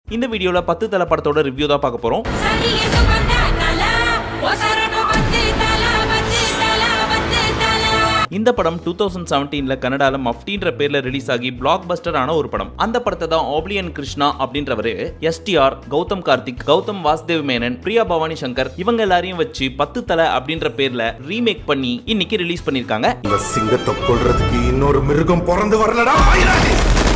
இந்த வீடியோல பத்து தலை படத்தோட ரிவ்யூ தான் பார்க்க போறோம் சரி என்று வந்தா தலா ஒசரன வந்து தலா வந்து தலா வந்து தலா இந்த படம் டூ தௌசண்ட் செவன்டீன்ல கனடால மஃப்டின்ற பேர்ல ரிலீஸ் ஆகி பிளாக் பஸ்டர் ஆன ஒரு படம் அந்த படத்தை தான் ஆப்லியன் கிருஷ்ணா அப்படின்றவரு எஸ்டிஆர் கௌதம் கார்த்திக் கௌதம் வாசுதேவ் மேனன் பிரியா பவானி சங்கர் இவங்க எல்லாரையும் வச்சு பத்து தலை அப்படின்ற பேர்ல ரீமேக் பண்ணி இன்னைக்கு ரிலீஸ் பண்ணிருக்காங்க இந்த சிங்கத்தை கொல்றதுக்கு இன்னொரு மிருகம் பிறந்து வரலடா ஆயிராடி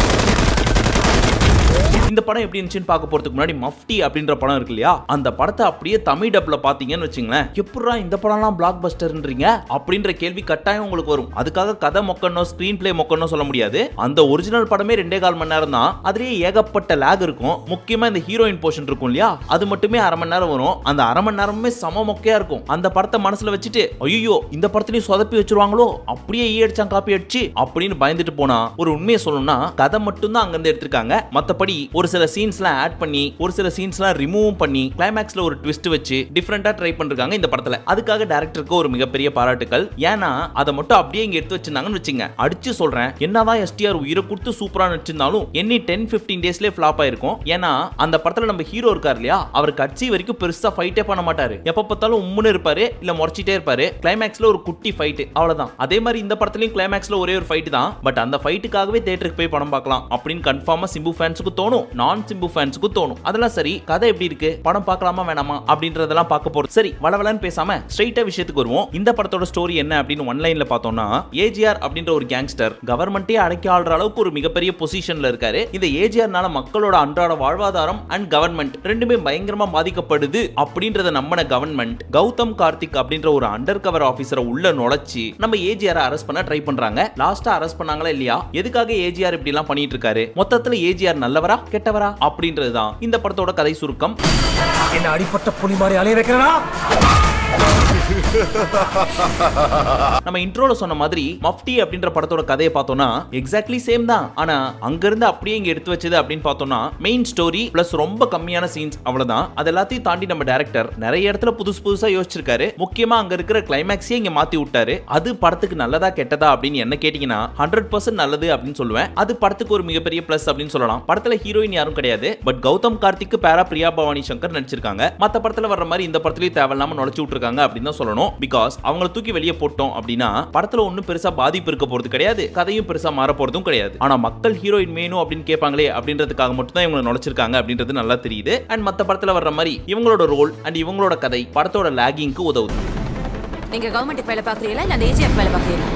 இந்த படம் எப்படி இருந்துச்சுன்னு பார்க்க போறதுக்கு முன்னாடி மஃப்டி அப்படின்ற படம் இருக்கு இல்லையா அந்த படத்தை அப்படியே தமிழ் டப்ல பாத்தீங்கன்னு வச்சுங்களேன் எப்படா இந்த படம்லாம் பிளாக் பஸ்டர்ன்றீங்க அப்படின்ற கேள்வி கட்டாயம் உங்களுக்கு வரும் அதுக்காக கதை மொக்கணும் ஸ்கிரீன் பிளே மொக்கணும் சொல்ல முடியாது அந்த ஒரிஜினல் படமே ரெண்டே கால் மணி நேரம் தான் அதுலயே ஏகப்பட்ட லேக் இருக்கும் முக்கியமா இந்த ஹீரோயின் போர்ஷன் இருக்கும் இல்லையா அது மட்டுமே அரை மணி நேரம் வரும் அந்த அரை மணி நேரமே சம மொக்கையா இருக்கும் அந்த படத்தை மனசுல வச்சுட்டு ஐயோ இந்த படத்துலயும் சொதப்பி வச்சிருவாங்களோ அப்படியே ஈ அடிச்சான் காப்பி அடிச்சு அப்படின்னு பயந்துட்டு போனா ஒரு உண்மையை சொல்லணும்னா கதை மட்டும் தான் அங்கிருந்து எடுத்திருக்காங்க மத்தபடி ஒரு சில சீன்ஸ்லாம் ஆட் பண்ணி ஒரு சில சீன்ஸ்லாம் ரிமூவ் பண்ணி கிளைமேக்ஸ்ல ஒரு ட்விஸ்ட் வச்சு டிஃப்ரெண்டா ட்ரை பண்ணிருக்காங்க இந்த படத்துல அதுக்காக டேரக்டருக்கு ஒரு மிகப்பெரிய பாராட்டுகள் ஏன்னா அதை மட்டும் அப்படியே இங்க எடுத்து வச்சிருந்தாங்கன்னு வச்சுங்க அடிச்சு சொல்றேன் என்னதான் எஸ்டிஆர் உயிரை கொடுத்து சூப்பரா நடிச்சிருந்தாலும் என்னி டென் பிப்டீன் டேஸ்லேயே ஃபிளாப் ஆயிருக்கும் ஏன்னா அந்த படத்துல நம்ம ஹீரோ இருக்கார் இல்லையா அவர் கட்சி வரைக்கும் பெருசா ஃபைட்டே பண்ண மாட்டாரு எப்ப பார்த்தாலும் உம்முன்னு இருப்பாரு இல்ல முறைச்சிட்டே இருப்பாரு கிளைமேக்ஸ்ல ஒரு குட்டி ஃபைட் அவ்வளவுதான் அதே மாதிரி இந்த படத்துலயும் கிளைமேக்ஸ்ல ஒரே ஒரு ஃபைட் தான் பட் அந்த ஃபைட்டுக்காகவே தேட்டருக்கு போய் படம் பார்க்கலாம் அப்படின்னு கன்ஃபார்மா சிம்பு ஃபேன்ஸுக்கு தோணும் நான் சிம்பு ஃபேன்ஸுக்கு தோணும் அதெல்லாம் சரி கதை எப்படி இருக்கு படம் பார்க்கலாமா வேணாமா அப்படின்றதெல்லாம் பார்க்க போறோம் சரி வளவலன்னு பேசாம ஸ்ட்ரைட்டா விஷயத்துக்கு வருவோம் இந்த படத்தோட ஸ்டோரி என்ன அப்படின்னு ஒன்லைன்ல பார்த்தோம்னா ஏஜிஆர் அப்படின்ற ஒரு கேங்ஸ்டர் கவர்மெண்ட்டே அடக்கி ஆள்ற அளவுக்கு ஒரு மிகப்பெரிய பொசிஷன்ல இருக்காரு இந்த ஏஜிஆர்னால மக்களோட அன்றாட வாழ்வாதாரம் அண்ட் கவர்மெண்ட் ரெண்டுமே பயங்கரமா பாதிக்கப்படுது அப்படின்றத நம்பின கவர்மெண்ட் கௌதம் கார்த்திக் அப்படின்ற ஒரு அண்டர் கவர் ஆபீசரை உள்ள நுழைச்சு நம்ம ஏஜிஆர் அரெஸ்ட் பண்ண ட்ரை பண்றாங்க லாஸ்டா அரெஸ்ட் பண்ணாங்களா இல்லையா எதுக்காக ஏஜிஆர் இப்படி எல்லாம் பண்ணிட்டு இருக்காரு மொத்தத்துல ஏஜிஆர் நல்லவரா கெட்டவரா அப்படின்றதுதான் இந்த படத்தோட கதை சுருக்கம் என்ன அடிப்பட்ட புலி மாதிரி அலைய வைக்கிறனா நம்ம இன்ட்ரோல சொன்ன மாதிரி மஃப்டி அப்படின்ற படத்தோட கதையை பார்த்தோம்னா எக்ஸாக்ட்லி சேம் தான் ஆனா அங்க இருந்து அப்படியே இங்க எடுத்து வச்சது அப்படின்னு பார்த்தோம்னா மெயின் ஸ்டோரி பிளஸ் ரொம்ப கம்மியான சீன்ஸ் அவ்வளவுதான் அது எல்லாத்தையும் தாண்டி நம்ம டைரக்டர் நிறைய இடத்துல புதுசு புதுசா யோசிச்சிருக்காரு முக்கியமா அங்க இருக்கிற கிளைமேக்ஸே இங்க மாத்தி விட்டாரு அது படத்துக்கு நல்லதா கெட்டதா அப்படின்னு என்ன கேட்டீங்கன்னா ஹண்ட்ரட் பர்சன்ட் நல்லது அப்படின்னு சொல்லுவேன் அது படத்துக்கு ஒரு மிகப்பெரிய பிளஸ் அப்படின்னு சொல்லலாம் படத்துல ஹீரோயின் யாரும் கிடையாது பட் கௌதம் கார்த்திக்கு பேரா பிரியா பவானி சங்கர் நடிச்சிருக்காங்க மத்த படத்துல வர்ற மாதிரி இந்த படத்துலயும் தேவையில்லாம நுழைச்சு விட்டுருக்காங்க அப்படின்னு தான் சொல்லணும் பிகாஸ் அவங்கள தூக்கி வெளியே போட்டோம் அப்படின்னா படத்துல ஒன்றும் பெருசா பாதிப்பு இருக்க போறது கிடையாது கதையும் பெருசா மாற போறதும் கிடையாது ஆனா மக்கள் ஹீரோயின் வேணும் அப்படின்னு கேட்பாங்களே அப்படின்றதுக்காக மட்டும் தான் இவங்க நுழைச்சிருக்காங்க அப்படின்றது நல்லா தெரியுது அண்ட் மத்த படத்துல வர்ற மாதிரி இவங்களோட ரோல் அண்ட் இவங்களோட கதை படத்தோட லேகிங்க்கு உதவுது நீங்க கவர்மெண்ட் வேலை பாக்குறீங்களா இல்ல அந்த ஏஜிஎஃப் வேலை பாக்குறீங்களா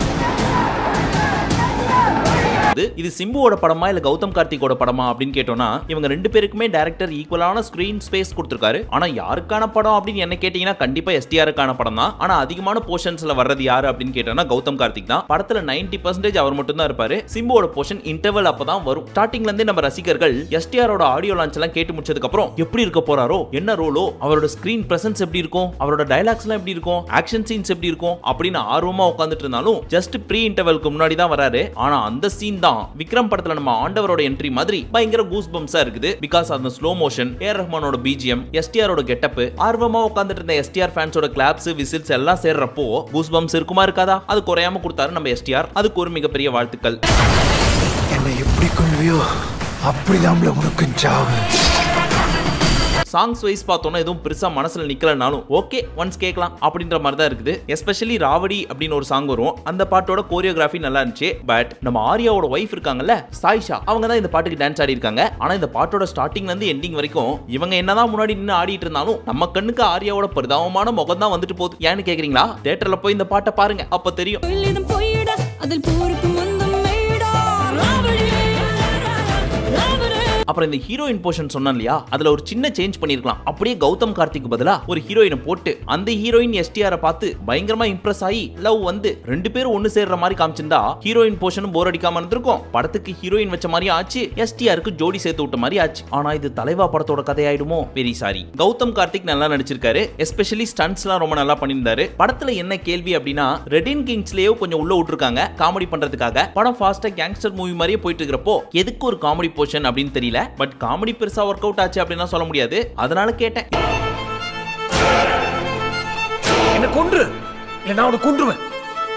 இது இது சிம்புவோட படமா இல்ல கௌதம் கார்த்திகோட படமா அப்படின்னு கேட்டோம்னா இவங்க ரெண்டு பேருக்குமே டேரக்டர் ஈக்குவலான ஸ்கிரீன் ஸ்பேஸ் கொடுத்திருக்காரு ஆனா யாருக்கான படம் அப்படின்னு என்ன கேட்டீங்கன்னா கண்டிப்பா எஸ்டிஆருக்கான படம் தான் ஆனா அதிகமான போர்ஷன்ஸ்ல வர்றது யாரு அப்படின்னு கேட்டோம்னா கௌதம் கார்த்திக் தான் படத்துல 90% பர்சன்டேஜ் அவர் மட்டும் தான் இருப்பாரு சிம்புவோட போர்ஷன் இன்டர்வல் அப்பதான் வரும் ஸ்டார்டிங்ல இருந்தே நம்ம ரசிகர்கள் எஸ்டிஆரோட ஆடியோ லான்ச் எல்லாம் கேட்டு முடிச்சதுக்கு அப்புறம் எப்படி இருக்க போறாரோ என்ன ரோலோ அவரோட ஸ்கிரீன் பிரசன்ஸ் எப்படி இருக்கும் அவரோட டைலாக்ஸ் எல்லாம் எப்படி இருக்கும் ஆக்ஷன் சீன்ஸ் எப்படி இருக்கும் அப்படின்னு ஆர்வமா உட்காந்துட்டு இருந்தாலும் ஜஸ்ட் ப்ரீ இன்டர்வல்க்கு முன்னாடி தான் வராரு ஆனா அந்த சீன் தான் விக்ரம் படத்துல நம்ம ஆண்டவரோட என்ட்ரி மாதிரி பயங்கர கூஸ் பம்ஸா இருக்குது பிகாஸ் அந்த ஸ்லோ மோஷன் ஏர் ரஹ்மானோட பிஜிஎம் எஸ்டிஆரோட கெட்டப் ஆர்வமா உட்காந்துட்டு இருந்த எஸ்டிஆர் ஃபேன்ஸோட கிளாப்ஸ் விசில்ஸ் எல்லாம் சேர்றப்போ கூஸ் பம்ஸ் இருக்குமா இருக்காதா அது குறையாம கொடுத்தாரு நம்ம எஸ்டிஆர் அதுக்கு ஒரு மிகப்பெரிய வாழ்த்துக்கள் என்னை எப்படி கொள்வியோ அப்படிதான் உனக்கு சாவு சாங்ஸ் வைஸ் பார்த்தோம்னா எதுவும் பெருசா மனசுல நிக்கலனாலும் ஓகே ஒன்ஸ் கேட்கலாம் அப்படின்ற மாதிரி தான் இருக்குது எஸ்பெஷலி ராவடி அப்படின்னு ஒரு சாங் வரும் அந்த பாட்டோட கோரியோகிராஃபி நல்லா இருந்துச்சு பட் நம்ம ஆர்யாவோட ஒய்ஃப் இருக்காங்கல்ல சாய்ஷா அவங்க தான் இந்த பாட்டுக்கு டான்ஸ் ஆடி இருக்காங்க ஆனா இந்த பாட்டோட ஸ்டார்டிங்ல இருந்து எண்டிங் வரைக்கும் இவங்க என்னதான் முன்னாடி நின்று ஆடிட்டு இருந்தாலும் நம்ம கண்ணுக்கு ஆர்யாவோட பரிதாபமான முகம் தான் வந்துட்டு போகுது ஏன்னு கேக்குறீங்களா தியேட்டர்ல போய் இந்த பாட்டை பாருங்க அப்ப தெரியும் சொல்லிடும் பொய்யிட அதில் போருக்கு முந்தும் மேடா ராவடி ராவடி அப்புறம் இந்த ஹீரோயின் போர்ஷன் சொன்னேன் இல்லையா அதுல ஒரு சின்ன சேஞ்ச் பண்ணிருக்கலாம் அப்படியே கௌதம் கார்த்திக் பதிலா ஒரு ஹீரோயினை போட்டு அந்த ஹீரோயின் எஸ்டிஆர் பார்த்து பயங்கரமா இம்ப்ரெஸ் ஆகி லவ் வந்து ரெண்டு பேரும் ஒண்ணு சேர்ற மாதிரி காமிச்சிருந்தா ஹீரோயின் போர்ஷனும் போர் அடிக்காம இருந்திருக்கும் படத்துக்கு ஹீரோயின் வச்ச மாதிரி ஆச்சு எஸ்டிஆருக்கு ஜோடி சேர்த்து விட்ட மாதிரி ஆச்சு ஆனா இது தலைவா படத்தோட கதையாயிடுமோ வெரி சாரி கௌதம் கார்த்திக் நல்லா நடிச்சிருக்காரு எஸ்பெஷலி ஸ்டன்ஸ்லாம் ரொம்ப நல்லா பண்ணியிருந்தாரு படத்துல என்ன கேள்வி அப்படின்னா ரெடின் கிங்ஸ்லயே கொஞ்சம் உள்ள விட்டுருக்காங்க காமெடி பண்றதுக்காக படம் ஃபாஸ்டா கேங்ஸ்டர் மூவி மாதிரியே போயிட்டு இருக்கிறப்போ எதுக்கு ஒரு காமெடி போர்ஷன் அப்படின்னு தெரியல பட் காமெடி பெருசா ஒர்க் அவுட் ஆச்சு அப்படின்னு சொல்ல முடியாது அதனால கேட்டேன் என்ன கொன்று இல்ல நான் உன்னை கொன்றுவேன்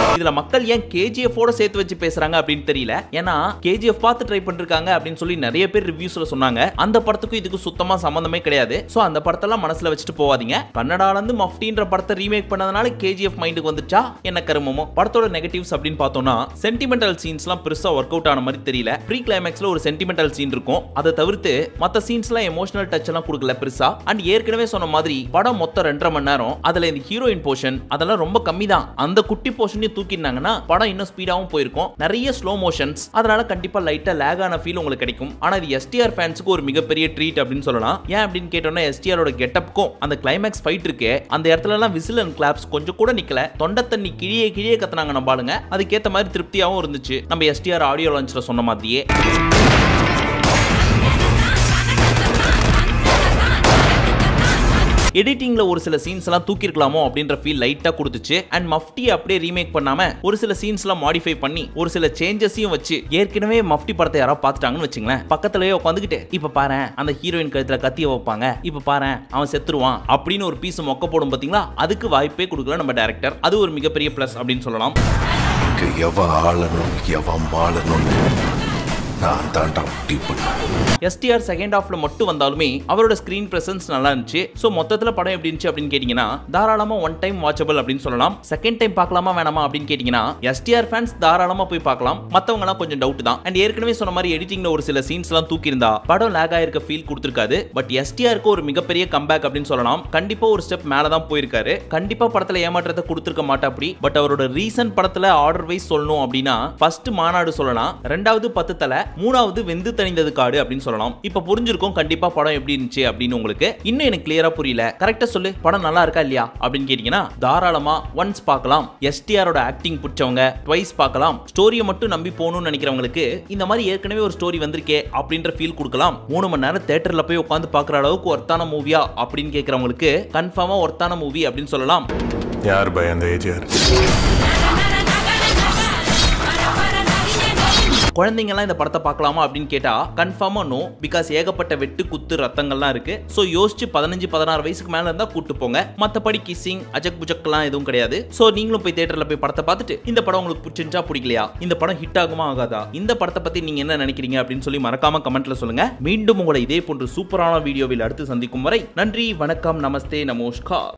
இதுல மக்கள் ஏன் கேஜிஎஃப் ஓட சேர்த்து வச்சு பேசுறாங்க அப்படின்னு தெரியல ஏன்னா கேஜிஎஃப் பார்த்து ட்ரை பண்ணிருக்காங்க அப்படின்னு சொல்லி நிறைய பேர் ரிவ்யூஸ்ல சொன்னாங்க அந்த படத்துக்கும் இதுக்கு சுத்தமா சம்பந்தமே கிடையாது சோ அந்த படத்தெல்லாம் மனசுல வச்சுட்டு போவாதீங்க கன்னடால இருந்து மஃப்டின்ற படத்தை ரீமேக் பண்ணதுனால கேஜிஎஃப் மைண்டுக்கு வந்துச்சா என்ன கருமமோ படத்தோட நெகட்டிவ்ஸ் அப்படின்னு பார்த்தோம்னா சென்டிமெண்டல் சீன்ஸ்லாம் பெருசா ஒர்க் அவுட் ஆன மாதிரி தெரியல ப்ரீ கிளைமேக்ஸ்ல ஒரு சென்டிமெண்டல் சீன் இருக்கும் அதை தவிர்த்து மத்த சீன்ஸ்லாம் எமோஷனல் டச் எல்லாம் கொடுக்கல பெருசா அண்ட் ஏற்கனவே சொன்ன மாதிரி படம் மொத்தம் ரெண்டரை மணி நேரம் அதுல இந்த ஹீரோயின் போர்ஷன் அதெல்லாம் ரொம்ப கம்மி தான் அந்த குட்டி போர்ஷனையும் தூக்கினாங்கன்னா படம் இன்னும் ஸ்பீடாவும் போயிருக்கும் நிறைய ஸ்லோ மோஷன்ஸ் அதனால கண்டிப்பா லைட்டா லேக் ஆன ஃபீல் உங்களுக்கு கிடைக்கும் ஆனா இது எஸ்டிஆர் ஃபேன்ஸுக்கு ஒரு மிகப்பெரிய ட்ரீட் அப்படின்னு சொல்லலாம் ஏன் அப்படின்னு கேட்டோம்னா எஸ்டிஆரோட கெட்டப்க்கும் அந்த கிளைமேக்ஸ் ஃபைட் இருக்கே அந்த இடத்துல எல்லாம் விசில் அண்ட் கிளாப்ஸ் கொஞ்சம் கூட நிக்கல தொண்டை தண்ணி கிழியே கிழியே கத்துனாங்க நம்ம ஆளுங்க அதுக்கேத்த மாதிரி திருப்தியாவும் இருந்துச்சு நம்ம எஸ்டிஆர் ஆடியோ லான்ச்ல சொன்ன மாதிரியே எடிட்டிங்ல ஒரு சில சீன்ஸ் எல்லாம் தூக்கிருக்கலாமோ அப்படின்ற ஃபீல் லைட்டா கொடுத்துச்சு அண்ட் மஃப்டி அப்படியே ரீமேக் பண்ணாம ஒரு சில சீன்ஸ் எல்லாம் மாடிஃபை பண்ணி ஒரு சில சேஞ்சஸையும் வச்சு ஏற்கனவே மஃப்டி படத்தை யாராவது பார்த்துட்டாங்கன்னு வச்சுங்களேன் பக்கத்துலயே உட்காந்துக்கிட்டு இப்ப பாரு அந்த ஹீரோயின் கழுத்துல கத்திய வைப்பாங்க இப்ப பாரு அவன் செத்துருவான் அப்படின்னு ஒரு பீஸ் மொக்க போடும் பாத்தீங்களா அதுக்கு வாய்ப்பே கொடுக்கல நம்ம டேரக்டர் அது ஒரு மிகப்பெரிய பிளஸ் அப்படின்னு சொல்லலாம் இங்க எவன் ஆளணும் எவன் மாளணும்னு நான் தாண்டா முடிவு பண்ணுவேன் எஸ்டிஆர் செகண்ட் ஹாஃப்ல மட்டும் வந்தாலுமே அவரோட ஸ்கிரீன் பிரசன்ஸ் நல்லா இருந்துச்சு ஸோ மொத்தத்தில் படம் எப்படி இருந்துச்சு அப்படின்னு கேட்டிங்கன்னா தாராளமா ஒன் டைம் வாட்சபிள் அப்படின்னு சொல்லலாம் செகண்ட் டைம் பார்க்கலாமா வேணாமா அப்படின்னு கேட்டிங்கன்னா எஸ்டிஆர் ஃபேன்ஸ் தாராளமா போய் பார்க்கலாம் மற்றவங்கலாம் கொஞ்சம் டவுட் தான் அண்ட் ஏற்கனவே சொன்ன மாதிரி எடிட்டிங்ல ஒரு சில சீன்ஸ் எல்லாம் தூக்கியிருந்தா படம் லேக் ஆயிருக்க ஃபீல் கொடுத்துருக்காது பட் எஸ்டிஆருக்கு ஒரு மிகப்பெரிய கம்பேக் அப்படின்னு சொல்லலாம் கண்டிப்பா ஒரு ஸ்டெப் மேல தான் போயிருக்காரு கண்டிப்பா படத்துல ஏமாற்றத்தை கொடுத்துருக்க மாட்டா அப்படி பட் அவரோட ரீசன்ட் படத்துல ஆர்டர் வைஸ் சொல்லணும் அப்படின்னா ஃபர்ஸ்ட் மாநாடு சொல்லலாம் ரெண்டாவது பத்து தலை மூணாவது வெந்து தணிந்தது காடு அப்படின்னு சொல்லலாம் இப்ப புரிஞ்சிருக்கும் கண்டிப்பா படம் எப்படி இருந்துச்சு அப்படின்னு உங்களுக்கு இன்னும் எனக்கு கிளியரா புரியல கரெக்டா சொல்லு படம் நல்லா இருக்கா இல்லையா அப்படின்னு கேட்டீங்கன்னா தாராளமா ஒன்ஸ் பார்க்கலாம் எஸ்டிஆரோட ஆக்டிங் பிடிச்சவங்க ட்வைஸ் பார்க்கலாம் ஸ்டோரியை மட்டும் நம்பி போகணும்னு நினைக்கிறவங்களுக்கு இந்த மாதிரி ஏற்கனவே ஒரு ஸ்டோரி வந்திருக்கே அப்படின்ற ஃபீல் கொடுக்கலாம் மூணு மணி நேரம் தேட்டர்ல போய் உட்காந்து பார்க்குற அளவுக்கு ஒர்த்தான மூவியா அப்படின்னு கேட்கறவங்களுக்கு கன்ஃபார்மா ஒர்த்தான மூவி அப்படின்னு சொல்லலாம் யார் பய அந்த ஏஜியார் குழந்தைங்கலாம் இந்த படத்தை பார்க்கலாமா அப்படின்னு கேட்டா கன்ஃபார்மா நோ பிகாஸ் ஏகப்பட்ட வெட்டு குத்து ரத்தங்கள்லாம் இருக்கு ஸோ யோசிச்சு பதினஞ்சு பதினாறு வயசுக்கு மேல இருந்தா கூட்டு போங்க மத்தபடி கிஸ்ஸிங் அஜக் புஜக்லாம் எதுவும் கிடையாது ஸோ நீங்களும் போய் தேட்டர்ல போய் படத்தை பார்த்துட்டு இந்த படம் உங்களுக்கு பிடிச்சிருந்தா பிடிக்கலையா இந்த படம் ஹிட் ஆகுமா ஆகாதா இந்த படத்தை பத்தி நீங்க என்ன நினைக்கிறீங்க அப்படின்னு சொல்லி மறக்காம கமெண்ட்ல சொல்லுங்க மீண்டும் உங்களை இதே போன்று சூப்பரான வீடியோவில் அடுத்து சந்திக்கும் வரை நன்றி வணக்கம் நமஸ்தே நமோஷ்கார்